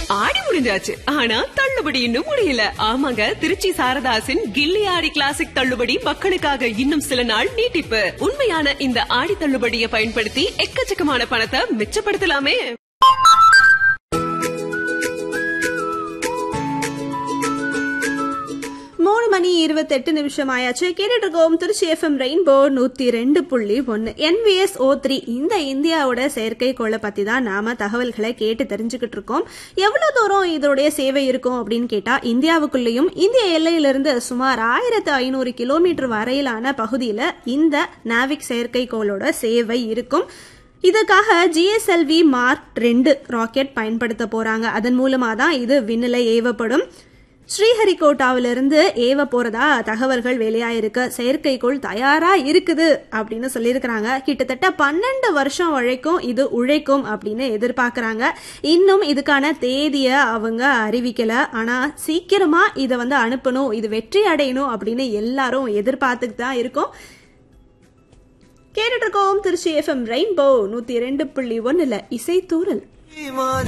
ஆடி முடிஞ்சாச்சு ஆனா தள்ளுபடி இன்னும் முடியல ஆமாங்க திருச்சி சாரதாசின் கில்லி ஆடி கிளாசிக் தள்ளுபடி மக்களுக்காக இன்னும் சில நாள் நீட்டிப்பு உண்மையான இந்த ஆடி தள்ளுபடியை பயன்படுத்தி எக்கச்சக்கமான பணத்தை மிச்சப்படுத்தலாமே மூணு மணி இருபத்தெட்டு நிமிஷம் ஆயாச்சு கேட்டுட்டு இருக்கோம் திருச்சி எஃப்எம் ரெயின்போ நூத்தி ரெண்டு புள்ளி ஒன்னு என்விஎஸ் ஓ த்ரீ இந்த இந்தியாவோட செயற்கைக்கோளை பத்தி தான் நாம தகவல்களை கேட்டு தெரிஞ்சுக்கிட்டு இருக்கோம் எவ்வளவு தூரம் இதோடைய சேவை இருக்கும் அப்படின்னு கேட்டா இந்தியாவுக்குள்ளேயும் இந்திய எல்லையிலிருந்து சுமார் ஆயிரத்து ஐநூறு கிலோமீட்டர் வரையிலான பகுதியில இந்த நாவிக் செயற்கைக்கோளோட சேவை இருக்கும் இதுக்காக ஜிஎஸ்எல்வி மார்க் ரெண்டு ராக்கெட் பயன்படுத்த போறாங்க அதன் மூலமா தான் இது விண்ணில ஏவப்படும் ஸ்ரீஹரிகோட்டாவிலிருந்து ஏவ போறதா தகவல்கள் வெளியாயிருக்கு செயற்கைக்கோள் தயாரா இருக்குது அப்படின்னு சொல்லியிருக்கிறாங்க கிட்டத்தட்ட பன்னெண்டு வருஷம் வரைக்கும் இது உழைக்கும் அப்படின்னு எதிர்பார்க்கறாங்க இன்னும் இதுக்கான தேதிய அவங்க அறிவிக்கல ஆனா சீக்கிரமா இதை வந்து அனுப்பணும் இது வெற்றி அடையணும் அப்படின்னு எல்லாரும் எதிர்பார்த்துட்டு தான் இருக்கோம் கேட்டுட்டு இருக்கோம் திருச்சி எஃப்எம் ரெயின்போ நூத்தி ரெண்டு புள்ளி ஒன்னுல இசை தூரல்